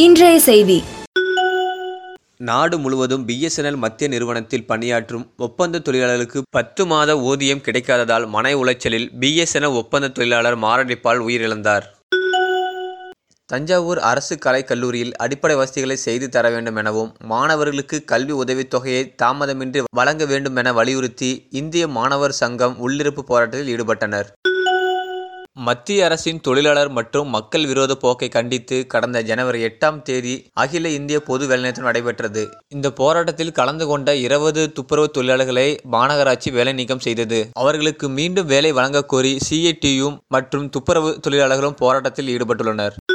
இன்றைய செய்தி நாடு முழுவதும் பிஎஸ்என்எல் மத்திய நிறுவனத்தில் பணியாற்றும் ஒப்பந்த தொழிலாளர்களுக்கு பத்து மாத ஊதியம் கிடைக்காததால் மன உளைச்சலில் பிஎஸ்என்எல் ஒப்பந்த தொழிலாளர் மாரடைப்பால் உயிரிழந்தார் தஞ்சாவூர் அரசு கலைக் கல்லூரியில் அடிப்படை வசதிகளை செய்து தர வேண்டும் எனவும் மாணவர்களுக்கு கல்வி உதவித் தொகையை தாமதமின்றி வழங்க வேண்டும் என வலியுறுத்தி இந்திய மாணவர் சங்கம் உள்ளிருப்பு போராட்டத்தில் ஈடுபட்டனர் மத்திய அரசின் தொழிலாளர் மற்றும் மக்கள் விரோத போக்கை கண்டித்து கடந்த ஜனவரி எட்டாம் தேதி அகில இந்திய பொது வேலைநிறுத்தம் நடைபெற்றது இந்த போராட்டத்தில் கலந்து கொண்ட இருபது துப்புரவு தொழிலாளர்களை மாநகராட்சி வேலை நீக்கம் செய்தது அவர்களுக்கு மீண்டும் வேலை வழங்கக் கோரி சிஐடியும் மற்றும் துப்புரவு தொழிலாளர்களும் போராட்டத்தில் ஈடுபட்டுள்ளனர்